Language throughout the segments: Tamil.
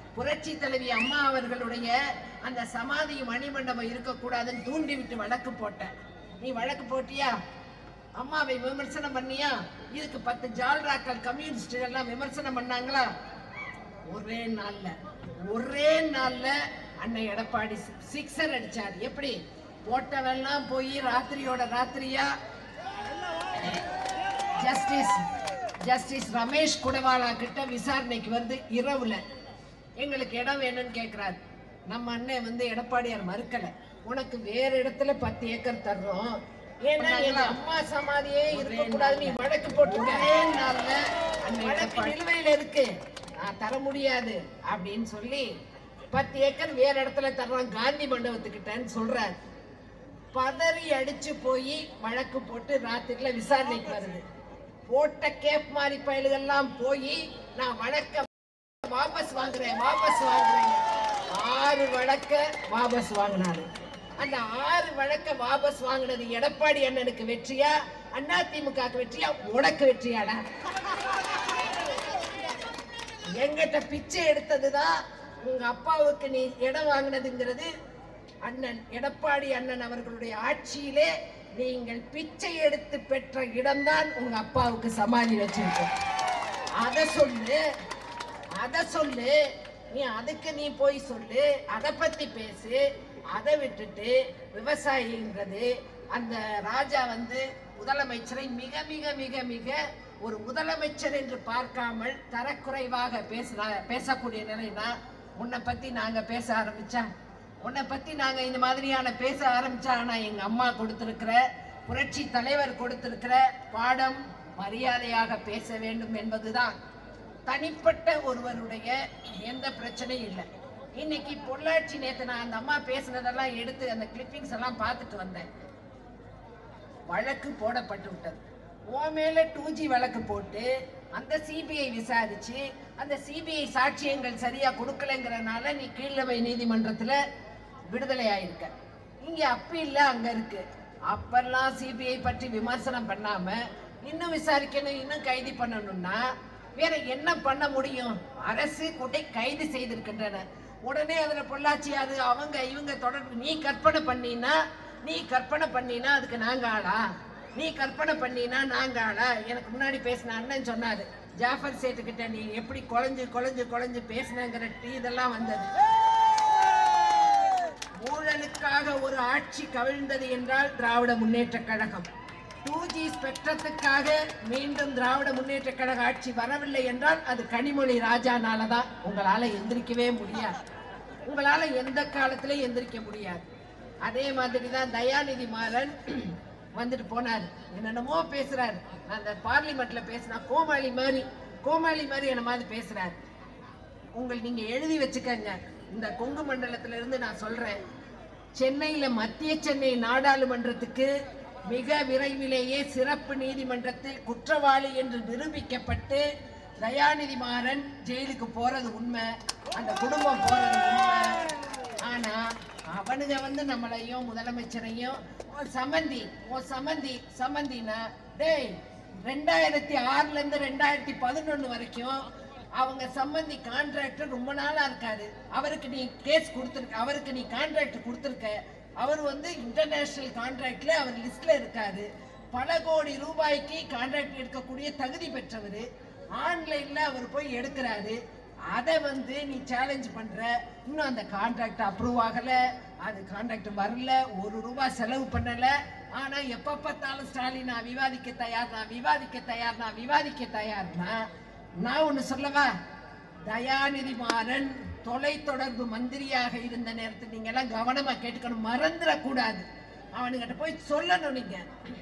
புரட்சி தலைவி அம்மா அவர்களுடைய அந்த சமாதி மணிமண்டபம் இருக்கக்கூடாதுன்னு தூண்டி விட்டு வழக்கு போட்ட நீ வழக்கு போட்டியா அம்மாவை விமர்சனம் பண்ணியா இதுக்கு பத்து ஜால்ராக்கள் கம்யூனிஸ்டுகள் எல்லாம் விமர்சனம் பண்ணாங்களா ஒரே நாள்ல ஒரே நாள்ல அன்னை எடப்பாடி சிக்ஸர் அடிச்சார் எப்படி போட்டவெல்லாம் போய் ராத்திரியோட ராத்திரியா ஜஸ்டிஸ் ஜஸ்டிஸ் ரமேஷ் குடவாலா கிட்ட விசாரணைக்கு வந்து இரவுல எங்களுக்கு இடம் வேணும்னு கேக்குறாரு நம்ம அண்ணன் வந்து எடப்பாடியார் மறுக்கல உனக்கு வேற இடத்துல பத்து ஏக்கர் தர்றோம் ஏன்னா எங்க அம்மா சமாதியே இருக்க கூடாது நீ வழக்கு போட்டு ஒரே நாள்ல வழக்கு நிலுவையில இருக்கு நான் தர முடியாது அப்படின்னு சொல்லி பத்து ஏக்கர் வேற இடத்துல தர்றோம் காந்தி மண்டபத்துக்கிட்டன்னு சொல்றாரு பதறி அடிச்சு போய் வழக்கு போட்டு ராத்திரில விசாரணைக்கு வருது போட்ட கேப் மாதிரி பயலுகெல்லாம் போய் நான் வழக்க வாபஸ் வாங்குறேன் வாபஸ் வாங்குறேன் ஆறு வழக்க வாபஸ் வாங்கினாரு அந்த ஆறு வழக்க வாபஸ் வாங்கினது எடப்பாடி அண்ணனுக்கு வெற்றியா அண்ணா திமுக வெற்றியா உனக்கு வெற்றியாடா எங்கிட்ட பிச்சை எடுத்ததுதான் உங்க அப்பாவுக்கு நீ இடம் வாங்கினதுங்கிறது அண்ணன் எடப்பாடி அண்ணன் அவர்களுடைய ஆட்சியிலே நீங்கள் பிச்சை எடுத்து பெற்ற இடம்தான் உங்க அப்பாவுக்கு சமாதி வச்சிருக்கோம் அத சொல்லு அத சொல்லு நீ அதுக்கு நீ போய் சொல்லு அதை பத்தி பேசு அதை விட்டுட்டு விவசாயிங்கிறது அந்த ராஜா வந்து முதலமைச்சரை மிக மிக மிக மிக ஒரு முதலமைச்சர் என்று பார்க்காமல் தரக்குறைவாக பேசுற பேசக்கூடிய நிலைனா உன்னை பத்தி நாங்க பேச ஆரம்பிச்சா உன்னை பத்தி நாங்க இந்த மாதிரியான பேச ஆரம்பிச்சா ஆனா எங்க அம்மா கொடுத்திருக்கிற புரட்சி தலைவர் கொடுத்திருக்கிற பாடம் மரியாதையாக பேச வேண்டும் என்பதுதான் தனிப்பட்ட ஒருவருடைய எந்த பிரச்சனையும் இல்லை இன்னைக்கு பொள்ளாச்சி நேத்து நான் அந்த அம்மா பேசுனதெல்லாம் எடுத்து அந்த கிளிப்பிங்ஸ் எல்லாம் பார்த்துட்டு வந்தேன் வழக்கு போடப்பட்டு விட்டது உன் மேல டூ ஜி வழக்கு போட்டு அந்த சிபிஐ விசாரிச்சு அந்த சிபிஐ சாட்சியங்கள் சரியா கொடுக்கலங்கிறனால நீ கீழவை நீதிமன்றத்துல விடுதலை ஆயிருக்க இங்க அப்பீல்ல அங்க இருக்கு அப்பெல்லாம் சிபிஐ பற்றி விமர்சனம் பண்ணாம இன்னும் விசாரிக்கணும் இன்னும் கைது பண்ணணும்னா வேற என்ன பண்ண முடியும் அரசு கொண்டை கைது செய்திருக்கின்றன உடனே அதுல பொள்ளாச்சி அது அவங்க இவங்க தொடர்பு நீ கற்பனை பண்ணினா நீ கற்பனை பண்ணினா அதுக்கு நாங்க ஆளா நீ கற்பனை பண்ணினா நாங்க ஆளா எனக்கு முன்னாடி பேசின அண்ணன் சொன்னாரு ஜாஃபர் சேட்டு கிட்ட நீ எப்படி குழஞ்சு குழஞ்சு குழஞ்சு பேசினங்கிற டீ இதெல்லாம் வந்தது ஊழலுக்காக ஒரு ஆட்சி கவிழ்ந்தது என்றால் திராவிட முன்னேற்ற கழகம் டூ ஜி ஸ்பெக்ட்ரத்துக்காக மீண்டும் திராவிட முன்னேற்ற கழக ஆட்சி வரவில்லை என்றால் அது கனிமொழி ராஜானால தான் உங்களால எந்திரிக்கவே முடியாது உங்களால எந்த காலத்திலையும் எந்திரிக்க முடியாது அதே மாதிரி தான் தயாநிதி மாறன் வந்துட்டு போனாரு என்னென்னமோ பேசுறாரு அந்த பார்லிமெண்ட்ல பேசினா கோமாளி மாதிரி கோமாளி மாதிரி என்ன மாதிரி பேசுறாரு உங்கள் நீங்க எழுதி வச்சுக்கங்க இந்த கொங்கு மண்டலத்துல இருந்து நான் சொல்றேன் சென்னையில மத்திய சென்னை நாடாளுமன்றத்துக்கு மிக விரைவிலேயே சிறப்பு நீதிமன்றத்தில் குற்றவாளி என்று நிரூபிக்கப்பட்டு தயாநிதி மாறன் ஜெயிலுக்கு போறது உண்மை அந்த குடும்பம் போறது உண்மை ஆனா அவனுங்க வந்து நம்மளையும் முதலமைச்சரையும் "ஓ, சம்மந்தி ஓ சம்மந்தி சம்மந்தினா டேய் ரெண்டாயிரத்தி ஆறுல இருந்து ரெண்டாயிரத்தி பதினொன்னு வரைக்கும் அவங்க சம்பந்தி கான்ட்ராக்டர் ரொம்ப நாளா இருக்காரு அவருக்கு நீ கேஸ் கொடுத்துருக்க அவருக்கு நீ கான்ட்ராக்ட் கொடுத்துருக்க அவர் வந்து இன்டர்நேஷனல் கான்ட்ராக்ட்ல அவர் லிஸ்ட்ல இருக்காரு பல கோடி ரூபாய்க்கு கான்ட்ராக்ட் எடுக்கக்கூடிய தகுதி பெற்றவர் ஆன்லைன்ல அவர் போய் எடுக்கிறாரு அதை வந்து நீ சேலஞ்ச் பண்ற இன்னும் அந்த கான்ட்ராக்ட் அப்ரூவ் ஆகல அது கான்ட்ராக்ட் வரல ஒரு ரூபாய் செலவு பண்ணல ஆனா எப்ப பார்த்தாலும் ஸ்டாலின் நான் விவாதிக்க தயார் நான் விவாதிக்க தயார் நான் விவாதிக்க தயார்னா நான் ஒண்ணு சொல்லவா தயாநிதி மாறன் தொலைத்தொடர்பு மந்திரியாக இருந்த நேரத்தில் நீங்க எல்லாம் கவனமா கேட்டுக்கணும் மறந்துடக்கூடாது அவனுங்கிட்ட போய் சொல்லணும் நீங்க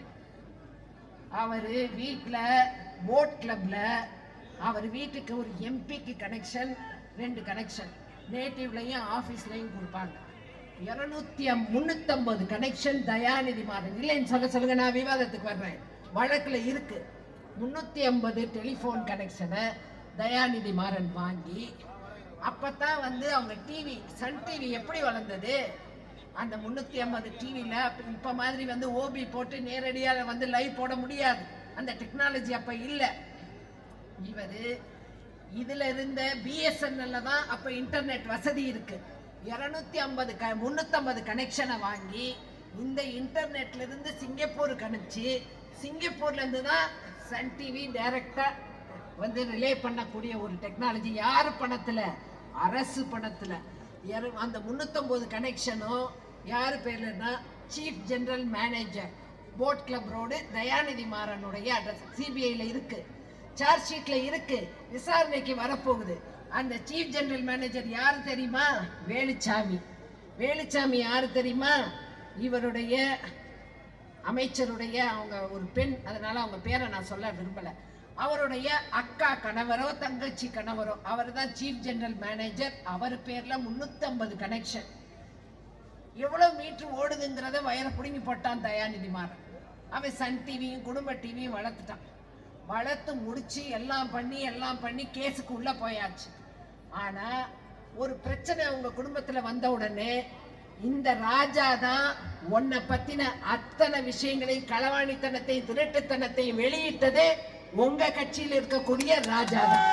அவரு வீட்ல போட் கிளப்ல அவர் வீட்டுக்கு ஒரு எம்பிக்கு கனெக்ஷன் ரெண்டு கனெக்ஷன் நேட்டிவ்லையும் ஆஃபீஸ்லையும் கொடுப்பாங்க இருநூத்தி முன்னூத்தம்பது கனெக்ஷன் தயாநிதி மாறன் இல்லைன்னு சொல்ல சொல்லுங்க நான் விவாதத்துக்கு வர்றேன் வழக்குல இருக்கு முன்னூத்தி ஐம்பது டெலிஃபோன் கனெக்ஷனை தயாநிதி மாறன் வாங்கி அப்பதான் வந்து அவங்க டிவி சன் டிவி எப்படி வளர்ந்தது அந்த முன்னூத்தி ஐம்பது டிவியில இப்ப மாதிரி வந்து ஓபி போட்டு நேரடியாக வந்து லைவ் போட முடியாது அந்த டெக்னாலஜி அப்ப இல்ல இவரு இதுல இருந்த பிஎஸ்என்எல்ல தான் அப்ப இன்டர்நெட் வசதி இருக்கு இருநூத்தி ஐம்பது க முன்னூத்தம்பது கனெக்ஷனை வாங்கி இந்த இன்டர்நெட்ல இருந்து சிங்கப்பூருக்கு அனுப்பிச்சு சிங்கப்பூர்ல இருந்து தான் சன் டிவி டைரக்டா வந்து ரிலே பண்ணக்கூடிய ஒரு டெக்னாலஜி யார் பணத்துல அரசு பணத்துல யாரு- அந்த முன்னூத்தொன்பது கனெக்ஷனும் யார் பேர்லன்னா chief general manager boat club road Dayanidhi மாறனுடைய அட்ரஸ் சிபிஐல இருக்கு சார்ஜ் ஷீட்ல இருக்கு விசாரணைக்கு வரப்போகுது அந்த சீஃப் ஜெனரல் மேனேஜர் யார் தெரியுமா வேலுச்சாமி வேலுச்சாமி யார் தெரியுமா இவருடைய அமைச்சருடைய அவங்க ஒரு பெண் அதனால அவங்க பேரை நான் சொல்ல விரும்பல அவருடைய அக்கா கணவரோ தங்கச்சி கணவரோ அவர் தான் சீஃப் ஜெனரல் மேனேஜர் அவர் பேர்ல 350 கனெக்ஷன் எவ்வளவு மீட்டர் ஓடுதுங்கிறத வயரை பிடுங்கி போட்டான் தயாநிதி மாறன் அவன் சன் டிவியும் குடும்ப டிவியும் வளர்த்துட்டான் வளர்த்து முடிச்சு எல்லாம் பண்ணி எல்லாம் பண்ணி கேஸுக்கு உள்ள போயாச்சு ஆனா ஒரு பிரச்சனை உங்க குடும்பத்துல வந்த உடனே இந்த ராஜா தான் உன்னை பத்தின அத்தனை விஷயங்களையும் களவாணித்தனத்தையும் திருட்டுத்தனத்தையும் வெளியிட்டதே உங்க கட்சியில் இருக்கக்கூடிய ராஜா தான்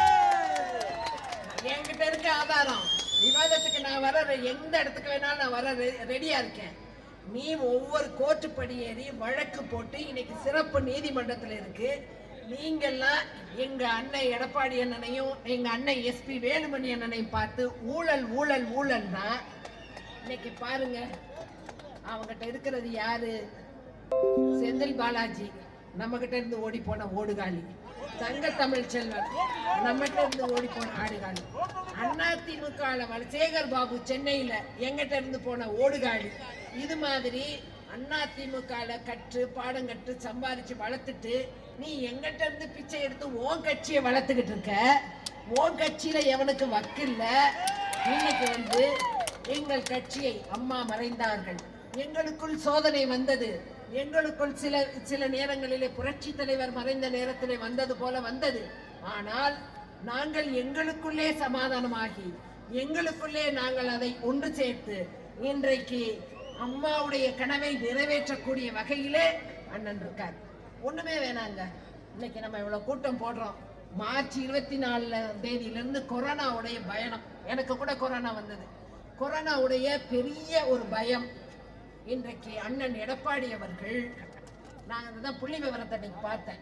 என்கிட்ட இருக்க ஆதாரம் விவாதத்துக்கு நான் வர ரெ- எந்த இடத்துக்கு வேணாலும் நான் வர ரெ- ரெடியா இருக்கேன் நீ ஒவ்வொரு கோர்ட்டு படி ஏறி வழக்கு போட்டு இன்னைக்கு சிறப்பு நீதிமன்றத்துல இருக்கு நீங்கெல்லாம் எங்க அண்ணன் எடப்பாடி அண்ணனையும் எங்க அண்ணன் எஸ்பி வேலுமணி அண்ணனையும் பார்த்து ஊழல் ஊழல் ஊழல்னா இன்னைக்கு பாருங்க அவங்ககிட்ட இருக்கிறது யாரு செந்தில் பாலாஜி நம்ம கிட்ட இருந்து ஓடி போன ஓடுகாலி தங்க தமிழ் செல்வன் நம்மகிட்ட இருந்து ஓடி போன ஆடுகாலி அண்ணா திமுக சேகர் பாபு சென்னையில எங்கிட்ட இருந்து போன ஓடுகாலி இது மாதிரி அண்ணா திமுக கற்று பாடம் கற்று சம்பாதிச்சு வளர்த்துட்டு நீ எங்கிட்ட இருந்து பிச்சை எடுத்து உன் கட்சியை வளர்த்துக்கிட்டு இருக்க உன் கட்சியில எவனுக்கு வக்கில்ல இன்னைக்கு வந்து எங்கள் கட்சியை அம்மா மறைந்தார்கள் எங்களுக்குள் சோதனை வந்தது எங்களுக்குள் சில சில நேரங்களிலே புரட்சி தலைவர் மறைந்த நேரத்திலே வந்தது போல வந்தது ஆனால் நாங்கள் எங்களுக்குள்ளே சமாதானமாகி எங்களுக்குள்ளே நாங்கள் அதை ஒன்று சேர்த்து இன்றைக்கு அம்மாவுடைய கனவை நிறைவேற்றக்கூடிய வகையிலே அண்ணன் இருக்கார் ஒண்ணுமே வேணாங்க இன்னைக்கு நம்ம இவ்வளவு கூட்டம் போடுறோம் மார்ச் இருபத்தி நாலுல தேதியிலிருந்து கொரோனாவுடைய பயணம் எனக்கு கூட கொரோனா வந்தது கொரோனாவுடைய பெரிய ஒரு பயம் இன்றைக்கு அண்ணன் எடப்பாடி அவர்கள் நான் அதுதான் புள்ளி விவரத்தை இன்னைக்கு பார்த்தேன்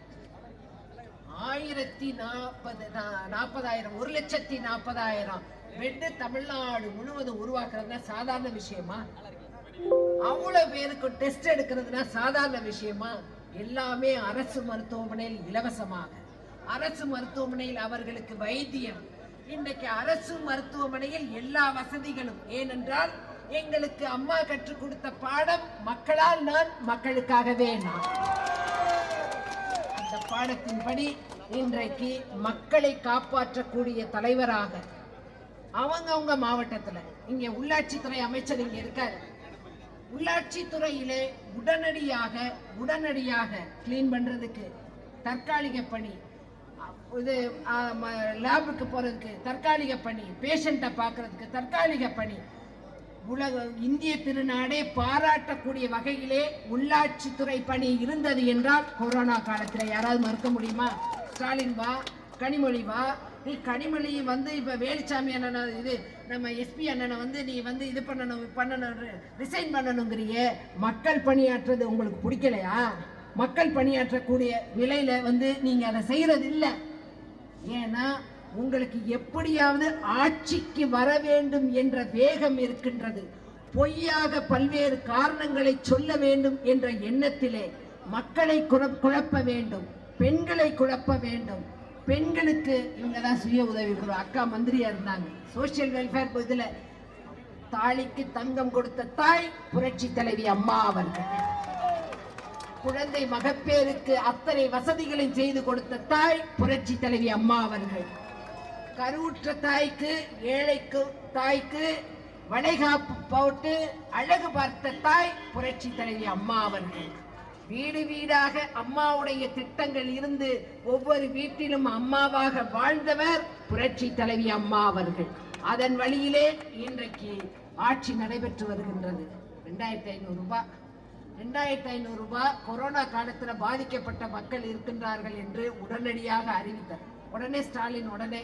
ஆயிரத்தி நாற்பது நாற்பதாயிரம் ஒரு லட்சத்தி நாற்பதாயிரம் பெட்டு தமிழ்நாடு முழுவதும் உருவாக்குறதுனா சாதாரண விஷயமா அவ்வளவு பேருக்கு டெஸ்ட் எடுக்கிறதுனா சாதாரண விஷயமா எல்லாமே அரசு மருத்துவமனையில் இலவசமாக அரசு மருத்துவமனையில் அவர்களுக்கு வைத்தியம் இன்றைக்கு அரசு மருத்துவமனையில் எல்லா வசதிகளும் ஏனென்றால் எங்களுக்கு அம்மா கற்றுக் கொடுத்த பாடம் மக்களால் நான் மக்களுக்காகவே நான் அந்த பாடத்தின்படி இன்றைக்கு மக்களை காப்பாற்றக்கூடிய தலைவராக அவங்கவங்க மாவட்டத்துல இங்க உள்ளாட்சித்துறை அமைச்சர் இங்க இருக்காரு உள்ளாட்சித்துறையிலே உடனடியாக உடனடியாக க்ளீன் பண்றதுக்கு தற்காலிக பணி அ- இது லேபுக்கு போறதுக்கு தற்காலிக பணி பேஷண்ட்டை பார்க்கறதுக்கு தற்காலிக பணி உலக இந்திய திருநாடே பாராட்டக்கூடிய வகையிலே உள்ளாட்சித்துறை பணி இருந்தது என்றால் கொரோனா காலத்துல யாராவது மறுக்க முடியுமா ஸ்டாலின் வா கனிமொழி வா நீ கனிமொழி வந்து இப்ப வேலுச்சாமி அண்ணனை இது நம்ம எஸ்பி அண்ணனை வந்து நீ வந்து இது பண்ணணும் பண்ணணும் ரிசைன் பண்ணணுங்கிறியே மக்கள் பணியாற்றுறது உங்களுக்கு பிடிக்கலையா மக்கள் பணியாற்றக்கூடிய நிலையில வந்து நீங்க அதை செய்யறது இல்லை ஏன்னா உங்களுக்கு எப்படியாவது ஆட்சிக்கு வர வேண்டும் என்ற வேகம் இருக்கின்றது பொய்யாக பல்வேறு காரணங்களை சொல்ல வேண்டும் என்ற எண்ணத்திலே மக்களை குழ- குழப்ப வேண்டும் பெண்களை குழப்ப வேண்டும் பெண்களுக்கு இவங்க தான் சுய உதவி குழு அக்கா மந்திரியா இருந்தாங்க சோசியல் வெல்ஃபேர் இதுல தாலிக்கு தங்கம் கொடுத்த தாய் புரட்சி தலைவி அம்மா அவர்கள் குழந்தை மகப்பேருக்கு அத்தனை வசதிகளையும் செய்து கொடுத்த தாய் புரட்சி தலைவி அம்மா அவர்கள் கருவுற்ற தாய்க்கு ஏழைக்கு தாய்க்கு வளைகாப்பு போட்டு அழகு பார்த்த தாய் புரட்சி தலைவி அம்மா அவர்கள் வீடு வீடாக அம்மாவுடைய திட்டங்கள் இருந்து ஒவ்வொரு வீட்டிலும் அம்மாவாக வாழ்ந்தவர் புரட்சி தலைவி அம்மா அவர்கள் அதன் வழியிலே இன்றைக்கு ஆட்சி நடைபெற்று வருகின்றது ரெண்டாயிரத்தி ஐநூறு ரூபாய் ரெண்டாயிரத்தி ஐநூறு ரூபாய் கொரோனா காலத்துல பாதிக்கப்பட்ட மக்கள் இருக்கின்றார்கள் என்று உடனடியாக அறிவித்தார் உடனே ஸ்டாலின் உடனே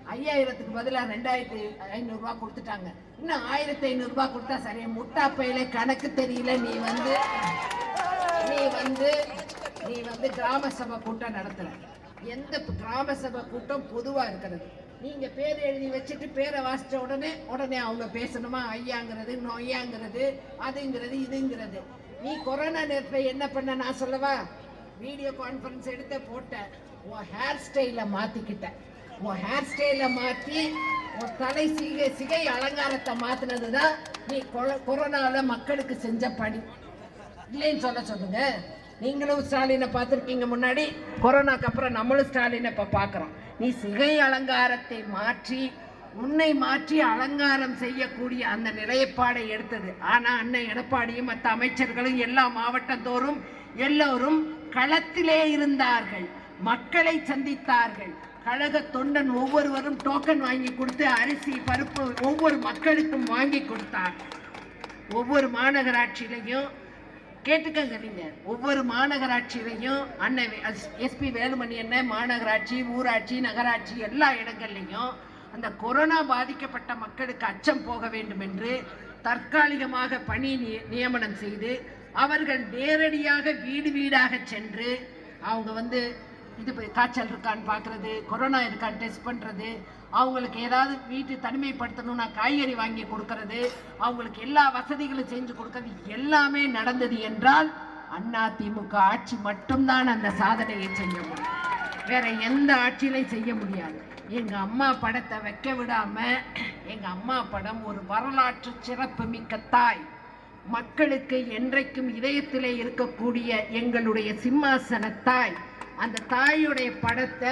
ஐயாயிரத்துக்கு பதிலா ரெண்டாயிரத்தி ஐநூறு ரூபாய் கொடுத்துட்டாங்க இன்னும் ஆயிரத்தி ஐநூறு ரூபாய் கொடுத்தா சரி முட்டாப்பையில கணக்கு தெரியல நீ வந்து நீ வந்து நீ வந்து கிராம சபை கூட்டம் நடத்துற எந்த ப- கிராம சபை கூட்டம் பொதுவா இருக்கிறது நீங்க பேர் எழுதி வச்சுட்டு பேரை வாசிச்ச உடனே உடனே அவங்க பேசணுமா ஐயாங்கிறது நொய்யாங்கிறது அதுங்கிறது இதுங்கிறது நீ கொரோனா நேரத்தில் என்ன பண்ண நான் சொல்லவா வீடியோ கான்ஃபரன்ஸ் எடுத்த போட்ட உன் ஹேர் ஸ்டைலை மாத்திக்கிட்ட உன் ஹேர் ஸ்டைலை மாத்தி உன் தலை சிகை சிகை அலங்காரத்தை மாத்தினது தான் நீ கொர- கொரோனால மக்களுக்கு செஞ்ச பணி இல்லைன்னு சொல்ல சொல்லுங்க நீங்களும் ஸ்டாலினை பார்த்துருக்கீங்க முன்னாடி கொரோனாக்கு அப்புறம் நம்மளும் ஸ்டாலினை இப்போ பார்க்குறோம் நீ சிகை அலங்காரத்தை மாற்றி உன்னை மாற்றி அலங்காரம் செய்யக்கூடிய அந்த நிலைப்பாடை எடுத்தது ஆனா அண்ணன் எடப்பாடியும் மற்ற அமைச்சர்களும் எல்லா மாவட்டந்தோறும் எல்லோரும் களத்திலே இருந்தார்கள் மக்களை சந்தித்தார்கள் கழக தொண்டன் ஒவ்வொருவரும் டோக்கன் வாங்கி கொடுத்து அரிசி பருப்பு ஒவ்வொரு மக்களுக்கும் வாங்கி கொடுத்தார் ஒவ்வொரு மாநகராட்சியிலையும் கேட்டுக்கங்க நீங்க ஒவ்வொரு மாநகராட்சியிலையும் அண்ணன் எஸ்பி வேலுமணி அண்ணன் மாநகராட்சி ஊராட்சி நகராட்சி எல்லா இடங்கள்லையும் அந்த கொரோனா பாதிக்கப்பட்ட மக்களுக்கு அச்சம் போக வேண்டும் என்று தற்காலிகமாக பணி நி- நியமனம் செய்து அவர்கள் நேரடியாக வீடு வீடாக சென்று அவங்க வந்து இது போய் காய்ச்சல் இருக்கான்னு பார்க்கறது கொரோனா இருக்கான்னு டெஸ்ட் பண்ணுறது அவங்களுக்கு ஏதாவது வீட்டு தனிமைப்படுத்தணும்னா காய்கறி வாங்கி கொடுக்கறது அவங்களுக்கு எல்லா வசதிகளும் செஞ்சு கொடுக்கறது எல்லாமே நடந்தது என்றால் அண்ணா திமுக ஆட்சி மட்டும்தான் அந்த சாதனையை செய்ய முடியும் வேற எந்த ஆட்சியிலையும் செய்ய முடியாது எங்க அம்மா படத்தை வைக்க விடாம எங்க அம்மா படம் ஒரு வரலாற்று சிறப்பு மிக்க தாய் மக்களுக்கு என்றைக்கும் இதயத்திலே இருக்கக்கூடிய எங்களுடைய சிம்மாசன தாய் அந்த தாயுடைய படத்தை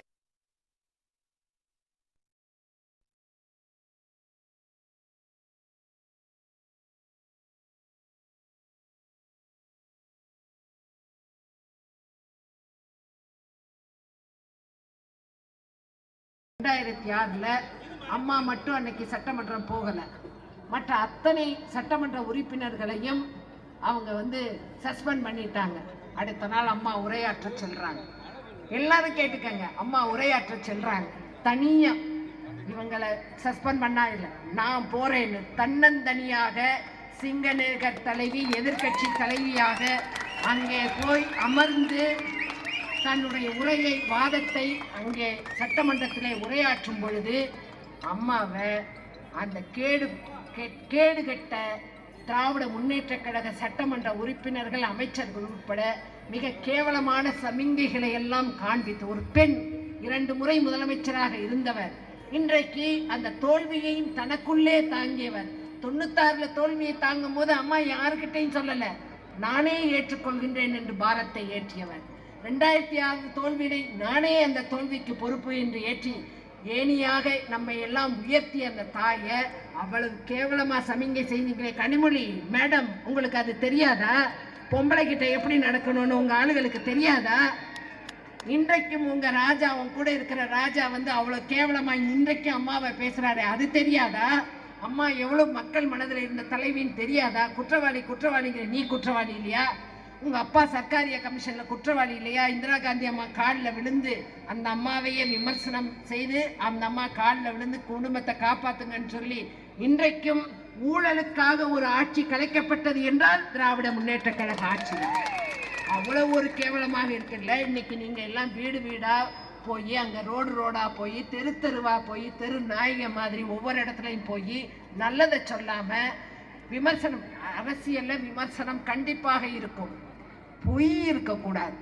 ரெண்டாயிரத்தி ஆறுல அம்மா மட்டும் அன்னைக்கு சட்டமன்றம் போகல மற்ற அத்தனை சட்டமன்ற உறுப்பினர்களையும் அவங்க வந்து சஸ்பெண்ட் பண்ணிட்டாங்க அடுத்த நாள் அம்மா உரையாற்ற செல்றாங்க எல்லாரும் கேட்டுக்கங்க அம்மா உரையாற்ற செல்றாங்க தனியா இவங்களை சஸ்பெண்ட் பண்ணா இல்லை நான் போறேன்னு தன்னந்தனியாக சிங்கநேகர் தலைவி எதிர்க்கட்சி தலைவியாக அங்கே போய் அமர்ந்து தன்னுடைய உரையை வாதத்தை அங்கே சட்டமன்றத்திலே உரையாற்றும் பொழுது அம்மாவை அந்த கேடு கே- கேடு கெட்ட திராவிட முன்னேற்ற கழக சட்டமன்ற உறுப்பினர்கள் அமைச்சர்கள் உட்பட மிக கேவலமான சமிங்கைகளை எல்லாம் காண்பித்து ஒரு பெண் இரண்டு முறை முதலமைச்சராக இருந்தவர் இன்றைக்கு அந்த தோல்வியையும் தனக்குள்ளே தாங்கியவர் தொண்ணூத்தாறுல தோல்வியை தாங்கும் போது அம்மா யாருக்கிட்டையும் சொல்லல நானே ஏற்றுக்கொள்கின்றேன் என்று பாரத்தை ஏற்றியவர் ரெண்டாயிரத்தி ஆறு தோல்வியை நானே அந்த தோல்விக்கு பொறுப்பு என்று ஏற்றி ஏனியாக நம்மை எல்லாம் உயர்த்திய அந்த தாயை அவ்வளவு கேவலமா சமிங்கை செய்தீங்களே கனிமொழி மேடம் உங்களுக்கு அது தெரியாதா பொம்பளை கிட்ட எப்படி நடக்கணும்னு உங்க ஆளுகளுக்கு தெரியாதா இன்றைக்கும் உங்க ராஜா உன் கூட இருக்கிற ராஜா வந்து அவ்வளவு கேவலமா இன்றைக்கும் அம்மாவை பேசுறாரு அது தெரியாதா அம்மா எவ்வளவு மக்கள் மனதில் இருந்த தலைவின்னு தெரியாதா குற்றவாளி குற்றவாளிங்கிற நீ குற்றவாளி இல்லையா உங்க அப்பா சர்க்காரிய கமிஷன்ல குற்றவாளி இல்லையா இந்திரா காந்தி அம்மா காலில் விழுந்து அந்த அம்மாவையே விமர்சனம் செய்து அந்த அம்மா காலில் விழுந்து குடும்பத்தை காப்பாத்துங்கன்னு சொல்லி இன்றைக்கும் ஊழலுக்காக ஒரு ஆட்சி கலைக்கப்பட்டது என்றால் திராவிட முன்னேற்ற கழக ஆட்சி தான் அவ்வளவு ஒரு கேவலமாக இருக்குல்ல இன்னைக்கு நீங்க எல்லாம் வீடு வீடா போய் அங்க ரோடு ரோடா போய் தெரு தெருவா போய் தெரு நாயக மாதிரி ஒவ்வொரு இடத்துலையும் போய் நல்லதை சொல்லாம விமர்சனம் அரசியல்ல விமர்சனம் கண்டிப்பாக இருக்கும் பொய் இருக்கக்கூடாது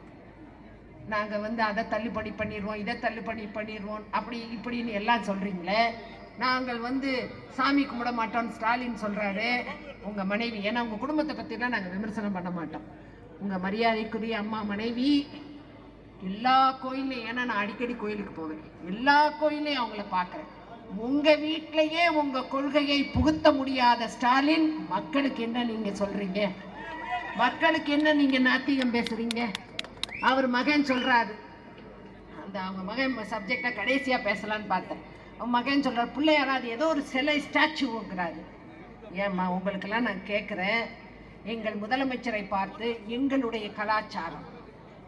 நாங்க வந்து அதை தள்ளுபடி பண்ணிடுவோம் இதை தள்ளுபடி பண்ணிடுவோம் அப்படி இப்படின்னு எல்லாம் சொல்றீங்களே நாங்கள் வந்து சாமி கும்பிட மாட்டோம் ஸ்டாலின் சொல்றாரு உங்க மனைவி ஏன்னா உங்க குடும்பத்தை பத்திலாம் நாங்க விமர்சனம் பண்ண மாட்டோம் உங்க மரியாதைக்குரிய அம்மா மனைவி எல்லா கோயிலையும் ஏன்னா நான் அடிக்கடி கோயிலுக்கு போவேன் எல்லா கோயிலையும் அவங்கள பார்க்குறேன் உங்க வீட்டிலேயே உங்க கொள்கையை புகுத்த முடியாத ஸ்டாலின் மக்களுக்கு என்ன நீங்க சொல்றீங்க மக்களுக்கு என்ன நீங்க நாத்திகம் பேசுறீங்க அவர் மகன் சொல்றாரு அந்த அவங்க மகன் சப்ஜெக்டை கடைசியா பேசலான்னு பார்த்தேன் அவன் மகன் சொல்றாரு பிள்ளையாராது ஏதோ ஒரு சிலை ஸ்டாச்சுங்கிறாரு ஏம்மா உங்களுக்கெல்லாம் நான் கேட்குறேன் எங்கள் முதலமைச்சரை பார்த்து எங்களுடைய கலாச்சாரம்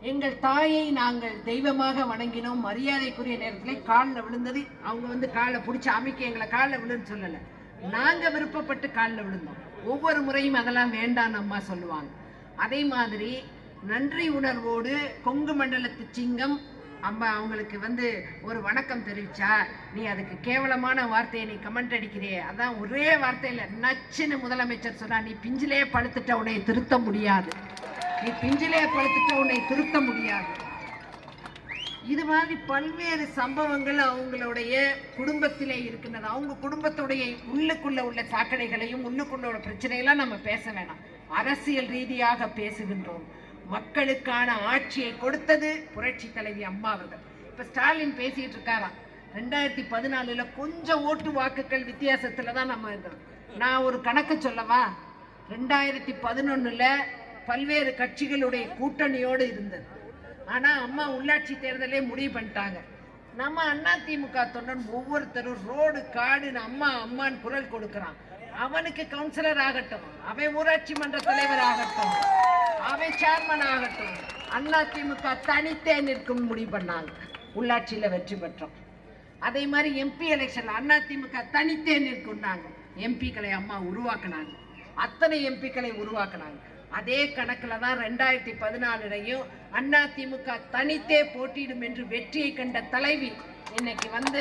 எங்கள் தாயை நாங்கள் தெய்வமாக வணங்கினோம் மரியாதைக்குரிய நேரத்தில் காலில் விழுந்தது அவங்க வந்து காலை பிடிச்சி அமைக்க எங்களை காலில் விழுன்னு சொல்லலை நாங்க விருப்பப்பட்டு காலில் விழுந்தோம் ஒவ்வொரு முறையும் அதெல்லாம் வேண்டாம்னு அம்மா சொல்லுவாங்க அதே மாதிரி நன்றி உணர்வோடு கொங்கு மண்டலத்து சிங்கம் அம்மா அவங்களுக்கு வந்து ஒரு வணக்கம் தெரிவிச்சா நீ அதுக்கு கேவலமான வார்த்தையை நீ கமெண்ட் அடிக்கிறியே அதான் ஒரே வார்த்தையில நச்சுன்னு முதலமைச்சர் சொன்னா நீ பிஞ்சிலே பழுத்துட்ட உன்னை திருத்த முடியாது நீ பிஞ்சிலே பழுத்துட்ட உன்னை திருத்த முடியாது இது மாதிரி பல்வேறு சம்பவங்கள் அவங்களுடைய குடும்பத்திலே இருக்கின்றது அவங்க குடும்பத்துடைய உள்ளுக்குள்ள உள்ள சாக்கடைகளையும் உள்ளுக்குள்ள உள்ள பிரச்சனையெல்லாம் நம்ம பேச வேணாம் அரசியல் ரீதியாக பேசுகின்றோம் மக்களுக்கான ஆட்சியை கொடுத்தது புரட்சி தலைவி அம்மா அவர்கள் இப்ப ஸ்டாலின் பேசிட்டு இருக்காராம் ரெண்டாயிரத்தி பதினாலுல கொஞ்சம் ஓட்டு வாக்குகள் வித்தியாசத்துல தான் நம்ம இருந்தோம் நான் ஒரு கணக்கு சொல்லவா ரெண்டாயிரத்தி பதினொன்னுல பல்வேறு கட்சிகளுடைய கூட்டணியோடு இருந்தது ஆனா அம்மா உள்ளாட்சி தேர்தலே முடிவு பண்ணிட்டாங்க நம்ம அண்ணா திமுக தொண்டன் ஒவ்வொருத்தரும் ரோடு காடுன்னு அம்மா அம்மான்னு குரல் கொடுக்கறான் அவனுக்கு கவுன்சிலர் ஆகட்டும் அவன் ஊராட்சி மன்ற தலைவர் ஆகட்டும் அவன் சேர்மன் ஆகட்டும் அண்ணா திமுக தனித்தே நிற்கும் முடிவு பண்ணாங்க உள்ளாட்சியில வெற்றி பெற்றோம் அதே மாதிரி எம்பி எலெக்ஷன்ல அண்ணா திமுக தனித்தே நிற்குன்னாங்க எம்பிக்களை அம்மா உருவாக்குனாங்க அத்தனை எம்பிக்களை உருவாக்குனாங்க அதே கணக்குல தான் ரெண்டாயிரத்தி பதினாலுலையும் அண்ணா திமுக தனித்தே போட்டியிடும் என்று வெற்றியை கண்ட தலைவி இன்னைக்கு வந்து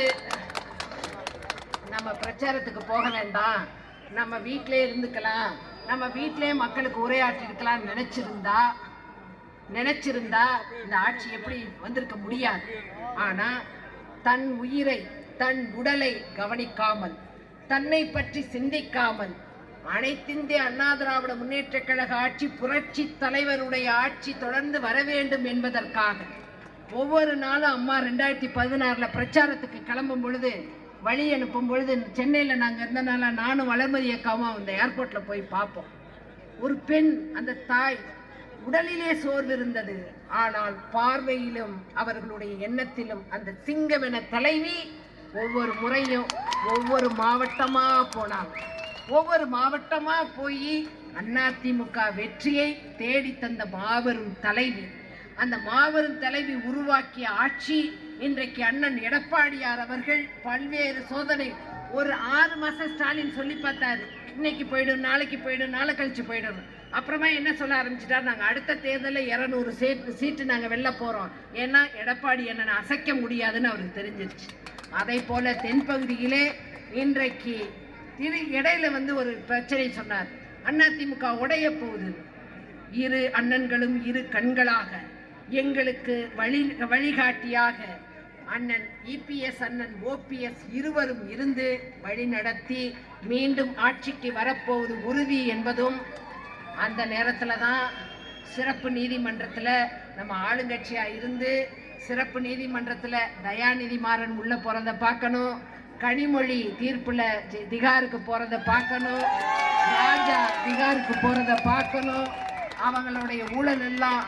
நம்ம பிரச்சாரத்துக்கு போக வேண்டாம் நம்ம வீட்டிலே இருந்துக்கலாம் நம்ம வீட்டிலே மக்களுக்கு உரையாற்றி இருக்கலாம்னு நினைச்சிருந்தா நினைச்சிருந்தா இந்த ஆட்சி எப்படி வந்திருக்க முடியாது ஆனா தன் உயிரை தன் உடலை கவனிக்காமல் தன்னை பற்றி சிந்திக்காமல் அனைத்திந்திய அண்ணா திராவிட முன்னேற்ற கழக ஆட்சி புரட்சி தலைவருடைய ஆட்சி தொடர்ந்து வர வேண்டும் என்பதற்காக ஒவ்வொரு நாளும் அம்மா ரெண்டாயிரத்தி பதினாறுல பிரச்சாரத்துக்கு கிளம்பும் பொழுது வழி அனுப்பும் பொழுது சென்னையில நாங்க இருந்தனால நானும் வளர்மதி அக்காவும் அந்த ஏர்போர்ட்ல போய் பார்ப்போம் ஒரு பெண் அந்த தாய் உடலிலே சோர்வு இருந்தது ஆனால் பார்வையிலும் அவர்களுடைய எண்ணத்திலும் அந்த சிங்கமென தலைவி ஒவ்வொரு முறையும் ஒவ்வொரு மாவட்டமா போனாங்க ஒவ்வொரு மாவட்டமா போய் அதிமுக வெற்றியை தேடி தந்த மாபெரும் தலைவி அந்த மாபெரும் தலைவி உருவாக்கிய ஆட்சி இன்றைக்கு அண்ணன் எடப்பாடியார் அவர்கள் பல்வேறு சோதனை ஒரு ஆறு மாசம் ஸ்டாலின் சொல்லி பார்த்தாரு இன்னைக்கு போயிடும் நாளைக்கு போயிடும் நாளை கழிச்சு போயிடும் அப்புறமா என்ன சொல்ல ஆரம்பிச்சிட்டார் நாங்க அடுத்த தேர்தலில் இருநூறு சீட்டு சீட்டு நாங்க வெளில போறோம் ஏன்னா எடப்பாடி என்னை அசைக்க முடியாதுன்னு அவருக்கு தெரிஞ்சிருச்சு அதை போல தென்பகுதியிலே இன்றைக்கு இது இடையில வந்து ஒரு பிரச்சனை சொன்னார் அதிமுக உடைய போகுது இரு அண்ணன்களும் இரு கண்களாக எங்களுக்கு வழி வழிகாட்டியாக அண்ணன் இபிஎஸ் அண்ணன் ஓபிஎஸ் இருவரும் இருந்து வழி நடத்தி மீண்டும் ஆட்சிக்கு வரப்போவது உறுதி என்பதும் அந்த நேரத்துல தான் சிறப்பு நீதிமன்றத்துல நம்ம ஆளுங்கட்சியா இருந்து சிறப்பு நீதிமன்றத்துல தயாநிதி மாறன் உள்ள போறத பார்க்கணும் கனிமொழி தீர்ப்புல தி- திகாருக்கு போறத பார்க்கணும் ராஜா திகாருக்கு போறத பார்க்கணும் அவங்களுடைய ஊழல் எல்லாம்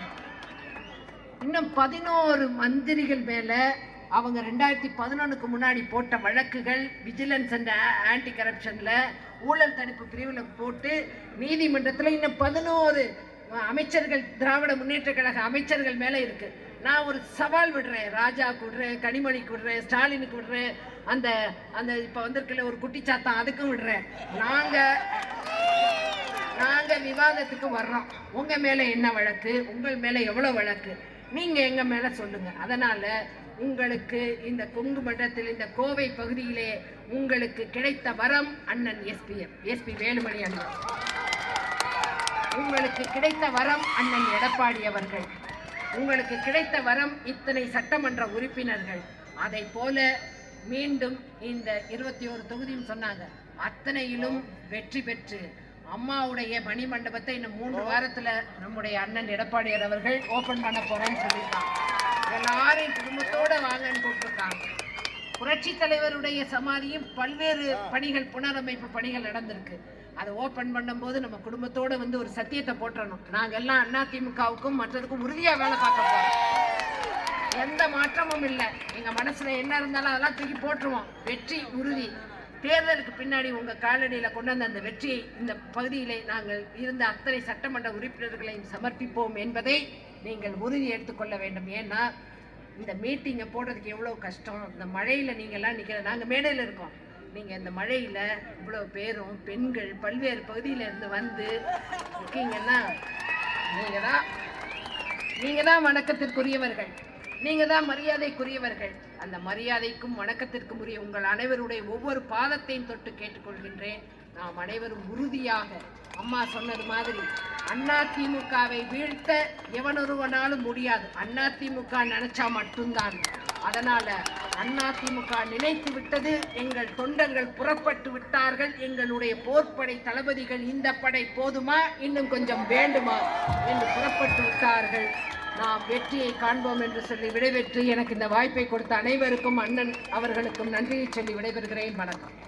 இன்னும் பதினோரு மந்திரிகள் மேல அவங்க ரெண்டாயிரத்தி பதினொன்னுக்கு முன்னாடி போட்ட வழக்குகள் விஜிலன்ஸ் அண்ட் ஆன்டி கரப்ஷன்ல ஊழல் தடுப்பு பிரிவுல போட்டு நீதிமன்றத்துல இன்னும் பதினோரு அமைச்சர்கள் திராவிட முன்னேற்ற கழக அமைச்சர்கள் மேல இருக்கு நான் ஒரு சவால் விடுறேன் ராஜா விடுறேன் கனிமொழிக்கு விடுறேன் ஸ்டாலினுக்கு விடுறேன் அந்த அந்த இப்ப வந்திருக்கல ஒரு குட்டிச்சாத்தான் அதுக்கும் விடுறேன் நாங்க நாங்க விவாதத்துக்கு வர்றோம் உங்க மேல என்ன வழக்கு உங்கள் மேல எவ்வளவு வழக்கு நீங்க எங்க மேல சொல்லுங்க அதனால உங்களுக்கு இந்த கொங்கு மண்டலத்தில் இந்த கோவை பகுதியிலே உங்களுக்கு கிடைத்த வரம் அண்ணன் எஸ்பிஎம் எஸ்பி வேலுமணி அண்ணன் உங்களுக்கு கிடைத்த வரம் அண்ணன் எடப்பாடி அவர்கள் உங்களுக்கு கிடைத்த வரம் இத்தனை சட்டமன்ற உறுப்பினர்கள் அதை போல மீண்டும் இந்த இருபத்தி ஒரு தொகுதியும் சொன்னாங்க அத்தனையிலும் வெற்றி பெற்று அம்மாவுடைய மணி மண்டபத்தை இன்னும் மூன்று வாரத்துல நம்முடைய அண்ணன் எடப்பாடியார் அவர்கள் ஓபன் பண்ண போறேன்னு சொல்லியிருக்காங்க எல்லாரையும் குடும்பத்தோட வாங்கன்னு கூப்பிட்டுருக்காங்க புரட்சி தலைவருடைய சமாதியும் பல்வேறு பணிகள் புனரமைப்பு பணிகள் நடந்திருக்கு அதை ஓபன் பண்ணும்போது நம்ம குடும்பத்தோட வந்து ஒரு சத்தியத்தை போட்டுறணும் நாங்க எல்லாம் அதிமுகவுக்கும் மற்றதுக்கும் உறுதியா வேலை பார்க்க போறோம் எந்த மாற்றமும் இல்லை எங்க மனசுல என்ன இருந்தாலும் அதெல்லாம் தூக்கி போட்டுருவோம் வெற்றி உறுதி தேர்தலுக்கு பின்னாடி உங்க காலடியில கொண்டு வந்த அந்த வெற்றியை இந்த பகுதியிலே நாங்கள் இருந்த அத்தனை சட்டமன்ற உறுப்பினர்களையும் சமர்ப்பிப்போம் என்பதை நீங்கள் உறுதி எடுத்துக்கொள்ள வேண்டும் ஏன்னா இந்த மீட்டிங்கை போடுறதுக்கு எவ்வளோ கஷ்டம் இந்த மழையில் நீங்கள்லாம் நிற்கிற நாங்கள் மேடையில் இருக்கோம் நீங்கள் இந்த மழையில் இவ்வளோ பேரும் பெண்கள் பல்வேறு பகுதியில இருந்து வந்து இருக்கீங்கன்னா நீங்கள் தான் நீங்கள் தான் வணக்கத்திற்குரியவர்கள் நீங்கள் தான் மரியாதைக்குரியவர்கள் அந்த மரியாதைக்கும் வணக்கத்திற்கும் உரிய உங்கள் அனைவருடைய ஒவ்வொரு பாதத்தையும் தொட்டு கேட்டுக்கொள்கின்றேன் நாம் அனைவரும் உறுதியாக அம்மா சொன்னது மாதிரி அண்ணா திமுகவை வீழ்த்த எவனொருவனாலும் முடியாது அண்ணா திமுக நினைச்சா மட்டும்தான் அதனால அண்ணா திமுக நினைத்து விட்டது எங்கள் தொண்டர்கள் புறப்பட்டு விட்டார்கள் எங்களுடைய போர்ப்படை தளபதிகள் இந்த படை போதுமா இன்னும் கொஞ்சம் வேண்டுமா என்று புறப்பட்டு விட்டார்கள் நாம் வெற்றியை காண்போம் என்று சொல்லி விடைபெற்று எனக்கு இந்த வாய்ப்பை கொடுத்த அனைவருக்கும் அண்ணன் அவர்களுக்கும் நன்றியை சொல்லி விடைபெறுகிறேன் வணக்கம்